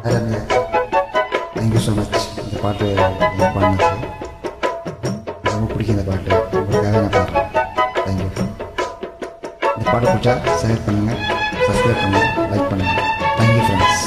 Ramya thank you so much இந்த பாட்டு எனக்கு பாடினது எனக்கு ரொம்ப பிடிக்கும் இந்த பாட்டு உங்களுக்காக நான் பாடுறேன் தேங்க்யூ இந்த பாட்டு பிடிச்சா ஷேர் பண்ணுங்கள் சப்ஸ்கிரைப் பண்ணுங்கள் லைக் பண்ணுங்கள் தேங்க்யூ ஃப்ரெண்ட்ஸ்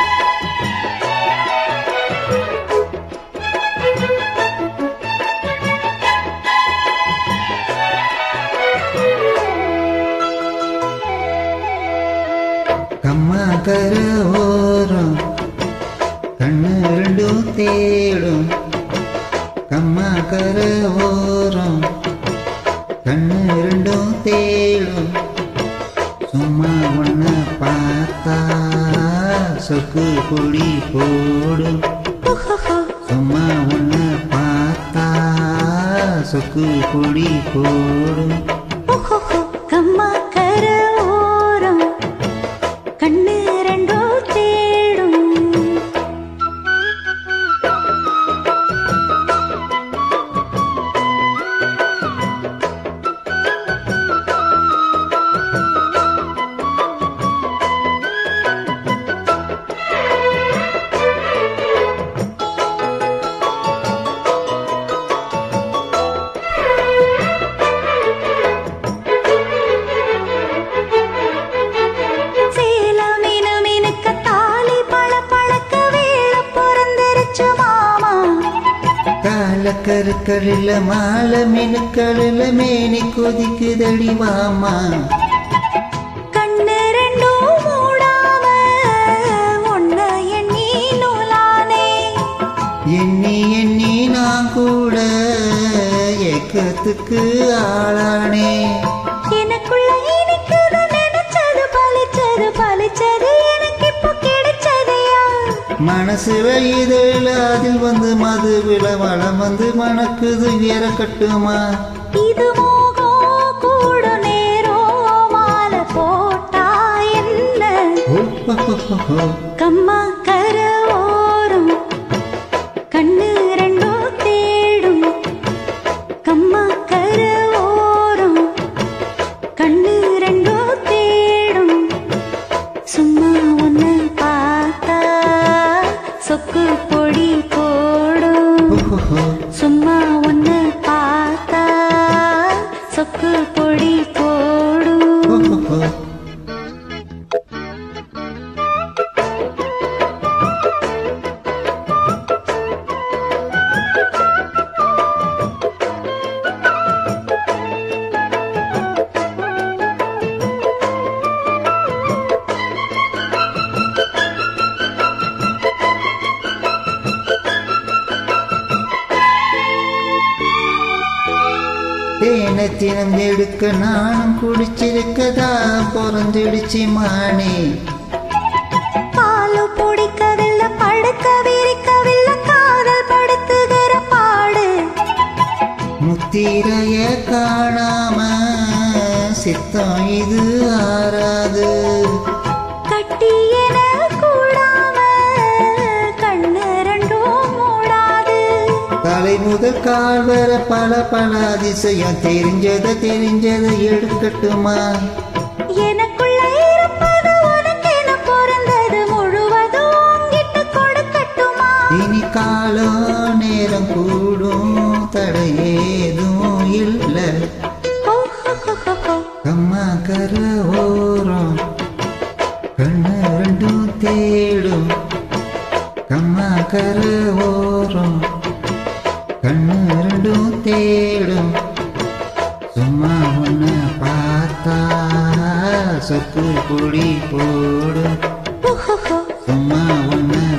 கம்மா கர ஓரம் கண்ணு ரெண்டும் தேடும் கம்மா கர ஓரம் கண்ணு ரெண்டும் தேடும் சும்மா ஒன்ன பார்த்தா சொக்கு பொடி போடும் சும்மா ஒன்ன பார்த்தா சொக்கு பொடி போடும் கம்மா கர ஓரம் கண்ணு ரெண்டோ தேடும் சேலமின மினுக்க தாலி பழ பழக்க வேள பிறந்திருச்சு மாமா காலக்கருக்களில் மாலை மினுக்களில் மேனி கொதிக்குதடி மாமா கண்ணு ரெண்டும் மூடாம ஒன்ன எண்ணி நூலானே எண்ணி எண்ணி நான் கூட ஏக்கத்துக்கு ஆளானே எனக்குள்ள இனிக்குது நினைச்சது பழிச்சது பழிச்சது எனக்கு இப்போ கிடைச்சதையா மனசுல இதழ அதில் வந்து மது விளவளம் வந்து மணக்குது இறக்கட்டுமா இது மோகம் கூட நேரம் மாலை போட்டா என்ன ஓஹோஹோஹோ. கம்மா கர ஓரம் கண்ணு ரெண்டும் தேடும் கம்மா கர ஓரம் கண்ணு ரெண்டும் தேடும் சும்மா ஒன்னு பார்த்தா சொக்கு பொடி போடும் ஓஹோஹோ. சும்மா ஒன்னு பார்த்தா சொக்கு பொடி போடும் ஓஹோஹோ. தேனை திறந்தெடுக்க நானும் குடிச்சிருக்கதா பிறந்துடுச்சு மானே பாலு பிடிக்கவில்லை படுக்க விரிக்கவில்லை காதல் படுத்துகிற பாடு முத்திரைய காணாம சித்தம் இது ஆறாது கட்டி என கூடாம கண்ணு ரெண்டும் மூடாது தலை முதல் கால் வர பல பல அதிசயம் தெரிஞ்சத தெரிஞ்சத எடுக்கட்டுமா எனக்குள்ள இருப்பது உனக்கென பிறந்தது முழுவதும் உன்கிட்ட கொடுக்கட்டுமா இனி காலம் நேரம் கூடும் தடையேதும் இல்லை ஓஹோஹோஹோ. கம்மா கர ஓரம் கண்ணு ரெண்டும் தேடும் கம்மா கர ஓரம் கண்ணு ரெண்டும் தேடும் சும்மா ஒன்று பார்த்தா சொக்கு பொடி போடும் ஓஹோஹோ. சும்மா ஒன்று